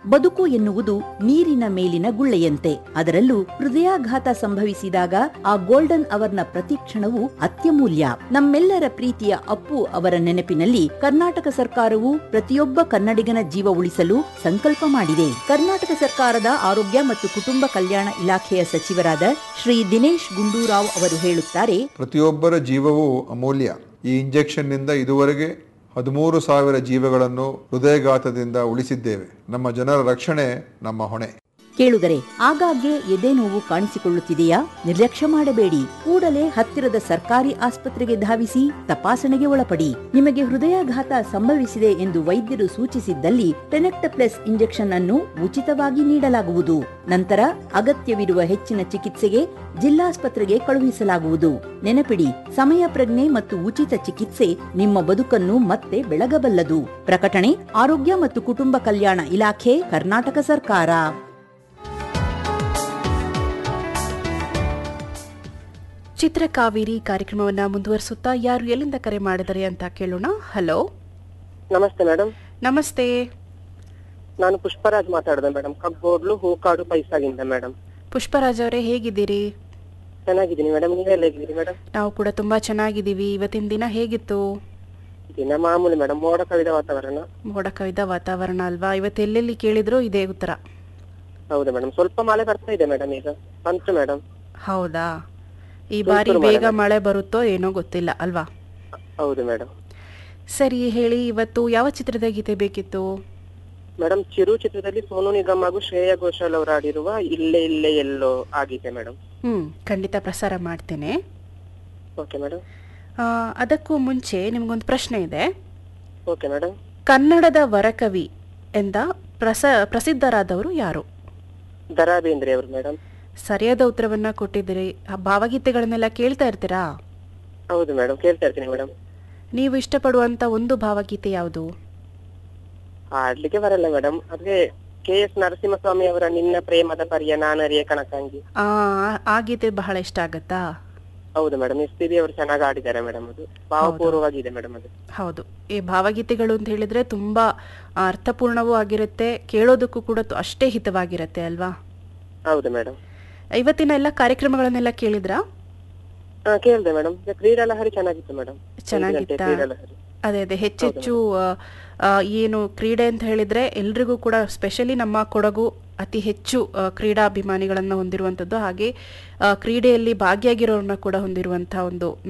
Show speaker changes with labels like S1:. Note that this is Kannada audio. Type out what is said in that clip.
S1: ಬದುಕು ಎನ್ನುವುದು ನೀರಿನ ಮೇಲಿನ ಗುಳ್ಳೆಯಂತೆ ಅದರಲ್ಲೂ ಹೃದಯಾಘಾತ ಸಂಭವಿಸಿದಾಗ ಆ ಗೋಲ್ಡನ್ ಅವರ್ನ ಪ್ರತಿಕ್ಷಣವು ಅತ್ಯಮೂಲ್ಯ ನಮ್ಮೆಲ್ಲರ ಪ್ರೀತಿಯ ಅಪ್ಪು ಅವರ ನೆನಪಿನಲ್ಲಿ ಕರ್ನಾಟಕ ಸರ್ಕಾರವು ಪ್ರತಿಯೊಬ್ಬ ಕನ್ನಡಿಗನ ಜೀವ ಉಳಿಸಲು ಸಂಕಲ್ಪ ಮಾಡಿದೆ ಕರ್ನಾಟಕ ಸರ್ಕಾರದ ಆರೋಗ್ಯ ಮತ್ತು ಕುಟುಂಬ ಕಲ್ಯಾಣ ಇಲಾಖೆಯ ಸಚಿವರಾದ ಶ್ರೀ ದಿನೇಶ್ ಗುಂಡೂರಾವ್ ಅವರು ಹೇಳುತ್ತಾರೆ
S2: ಪ್ರತಿಯೊಬ್ಬರ ಜೀವವೂ ಅಮೂಲ್ಯ ಈ ಇಂಜೆಕ್ಷನ್ನಿಂದ ಇದುವರೆಗೆ ಹದಿಮೂರು ಸಾವಿರ ಜೀವಗಳನ್ನು ಹೃದಯಘಾತದಿಂದ ಉಳಿಸಿದ್ದೇವೆ ನಮ್ಮ ಜನರ ರಕ್ಷಣೆ ನಮ್ಮ ಹೊಣೆ
S1: ಕೇಳುಗರೆ ಆಗಾಗ್ಗೆ ಎದೆ ನೋವು ಕಾಣಿಸಿಕೊಳ್ಳುತ್ತಿದೆಯಾ ನಿರ್ಲಕ್ಷ್ಯ ಮಾಡಬೇಡಿ ಕೂಡಲೇ ಹತ್ತಿರದ ಸರ್ಕಾರಿ ಆಸ್ಪತ್ರೆಗೆ ಧಾವಿಸಿ ತಪಾಸಣೆಗೆ ಒಳಪಡಿ ನಿಮಗೆ ಹೃದಯಾಘಾತ ಸಂಭವಿಸಿದೆ ಎಂದು ವೈದ್ಯರು ಸೂಚಿಸಿದ್ದಲ್ಲಿ ಟೆನೆಕ್ಟಪ್ಲೆಸ್ ಇಂಜೆಕ್ಷನ್ ಅನ್ನು ಉಚಿತವಾಗಿ ನೀಡಲಾಗುವುದು ನಂತರ ಅಗತ್ಯವಿರುವ ಹೆಚ್ಚಿನ ಚಿಕಿತ್ಸೆಗೆ ಜಿಲ್ಲಾಸ್ಪತ್ರೆಗೆ ಕಳುಹಿಸಲಾಗುವುದು ನೆನಪಿಡಿ ಸಮಯ ಪ್ರಜ್ಞೆ ಮತ್ತು ಉಚಿತ ಚಿಕಿತ್ಸೆ ನಿಮ್ಮ ಬದುಕನ್ನು ಮತ್ತೆ ಬೆಳಗಬಲ್ಲದು ಪ್ರಕಟಣೆ ಆರೋಗ್ಯ ಮತ್ತು ಕುಟುಂಬ ಕಲ್ಯಾಣ ಇಲಾಖೆ ಕರ್ನಾಟಕ ಸರ್ಕಾರ
S3: ಚಿತ್ರಕಾವೇರಿ ಕಾರ್ಯಕ್ರಮವನ್ನ ಮುಂದುವರಿಸುತ್ತಾ ಯಾರು ಎಲ್ಲಿಂದ ಕರೆ ಮಾಡಿದರೆ ಅಂತ ಕೇಳೋಣ ಹಲೋ
S4: ನಮಸ್ತೆ ಮೇಡಮ್
S3: ನಮಸ್ತೆ
S4: ನಾನು ಪುಷ್ಪರಾಜ್ ಮಾತಾಡಿದೆ ಮೇಡಮ್ ಕಬ್ಬೋಡ್ಲು ಹೂಕಾಡು ಪೈಸಾಗಿಂದ ಮೇಡಮ್
S3: ಪುಷ್ಪರಾಜ್ ಅವರೇ ಹೇಗಿದ್ದೀರಿ
S4: ಚೆನ್ನಾಗಿದ್ದೀನಿ ಮೇಡಮ್ ನೀವೆಲ್ಲ ಹೇಗಿದ್ದೀರಿ ಮೇಡಮ್
S3: ನಾವು ಕೂಡ ತುಂಬಾ ಚೆನ್ನಾಗಿದ್ದೀವಿ ಇವತ್ತಿನ ದಿನ ಹೇಗಿತ್ತು
S4: ದಿನ ಮಾಮೂಲಿ ಮೇಡಮ್ ಮೋಡ ಕವಿದ ವಾತಾವರಣ
S3: ಮೋಡ ಕವಿದ ವಾತಾವರಣ ಅಲ್ವಾ ಇವತ್ತು ಎಲ್ಲೆಲ್ಲಿ ಕೇಳಿದ್ರು ಇದೇ ಉತ್ತರ
S4: ಹೌದು ಮೇಡಮ್ ಸ್ವಲ್ಪ ಮಳೆ ಬರ್ತಾ ಇದೆ ಮೇಡಮ್ ಈಗ ಬಂತು ಮೇಡಮ್
S3: ಹೌದಾ ಈ ಬಾರಿ
S4: ತುಂತುರು ಮಳೆ
S3: ಬೇಗ ಮಳೆ ಬರುತ್ತೋ ಏನೋ ಗೊತ್ತಿಲ್ಲ ಅಲ್ವಾ
S4: ಹೌದು ಮೇಡಮ್
S3: ಸರಿ ಹೇಳಿ ಇವತ್ತು ಯಾವ ಚಿತ್ರದ ಗೀತೆ ಬೇಕಿತ್ತು
S4: ಮೇಡಮ್ ಚಿರು ಚಿತ್ರದಲ್ಲಿ ಸೋನು ನಿಗಮ್ ಹಾಗೂ ಶ್ರೇಯಾ ಘೋಷಾಲ್ ಅವರು ಆಡಿರುವ ಇಲ್ಲೇ ಇಲ್ಲೇ ಎಲ್ಲೋ ಆಗಿದೆ ಮೇಡಮ್
S3: ಹ್ಮ್ ಖಂಡಿತ ಪ್ರಸಾರ ಮಾಡ್ತೇನೆ
S4: ಓಕೆ ಮೇಡಮ್
S3: ಆ, ಅದಕ್ಕೂ ಮುಂಚೆ ನಿಮ್ಗೊಂದು ಪ್ರಶ್ನೆ ಇದೆ
S4: ಓಕೆ ಮೇಡಮ್
S3: ಕನ್ನಡದ ವರಕವಿ ಎಂದ ಪ್ರಸ ಪ್ರಸಿದ್ಧರಾದವರು ಯಾರು
S4: ದರಾ ಬೇಂದ್ರೆ ಅವರು ಮೇಡಮ್
S3: ಸರಿಯಾದ ಉತ್ತರವನ್ನ ಕೊಟ್ಟಿದ್ದೀರಿ ಆ ಭಾವಗೀತೆಗಳನ್ನೆಲ್ಲ ಕೇಳ್ತಾ ಇರ್ತೀರಾ
S4: ಹೌದು ಮೇಡಮ್ ಕೇಳ್ತಾ ಇರ್ತೀನಿ ಮೇಡಮ್
S3: ನೀವು ಇಷ್ಟಪಡುವಂತ ಒಂದು ಭಾವಗೀತೆ ಯಾವುದು
S4: ಆಡ್ಲಿಕ್ಕೆ ಬರಲ್ಲ ಮೇಡಮ್ ಅದೇ ಕೆ ಎಸ್ ನರಸಿಂಹಸ್ವಾಮಿ ಅವರ ನಿನ್ನ ಪ್ರೇಮದ ಪರಿಯ ನಾನರಿಯ ಕನಕಂಗಿ
S3: ಆ ಆ ಗೀತೆ ಬಹಳ ಇಷ್ಟ ಆಗತ್ತಾ
S4: ಹೌದು ಮೇಡಮ್ ಎಸ್ ಪಿ ಬಿ ಅವರು ಚೆನ್ನಾಗಿ ಆಡಿದ್ದಾರೆ ಮೇಡಮ್ ಅದು ಭಾವಪೂರ್ವವಾಗಿದೆ ಮೇಡಮ್ ಅದು
S3: ಹೌದು ಈ ಭಾವಗೀತೆಗಳು ಅಂತ ಹೇಳಿದ್ರೆ ತುಂಬಾ ಅರ್ಥಪೂರ್ಣವೂ ಆಗಿರುತ್ತೆ ಕೇಳೋದಕ್ಕೂ ಕೂಡ ತು- ಅಷ್ಟೇ ಹಿತವಾಗಿರುತ್ತೆ ಅಲ್ವಾ
S4: ಹೌದು ಮೇಡಮ್
S3: ಇವತ್ತಿನ ಎಲ್ಲ ಕಾರ್ಯಕ್ರಮಗಳನ್ನೆಲ್ಲ ಕೇಳಿದ್ರಾ
S4: ಕೇಳಿದೆ ಮೇಡಮ್ ಕ್ರೀಡಾ ಲಹರಿ ಚೆನ್ನಾಗಿತ್ತು ಮೇಡಮ್
S3: ಚೆನ್ನಾಗಿತ್ತಾ?
S4: ಕ್ರೀಡಾ ಲಹರಿ
S3: ಅದೇ ಅದೇ ಹೆಚ್ಚೆಚ್ಚು ಆ, ಆ, ಏನು ಕ್ರೀಡೆ ಅಂತ ಹೇಳಿದ್ರೆ ಎಲ್ರಿಗೂ ಕೂಡ ಸ್ಪೆಷಲಿ ನಮ್ಮ ಕೊಡಗು ಅತಿ ಹೆಚ್ಚು ಆ, ಕ್ರೀಡಾಭಿಮಾನಿಗಳನ್ನ ಹೊಂದಿರುವಂಥದ್ದು ಹಾಗೆ ಆ, ಕ್ರೀಡೆಯಲ್ಲಿ ಭಾಗಿಯಾಗಿರೋರನ್ನ ಕೂಡ ಹೊಂದಿರುವಂತಹ ಒಂದು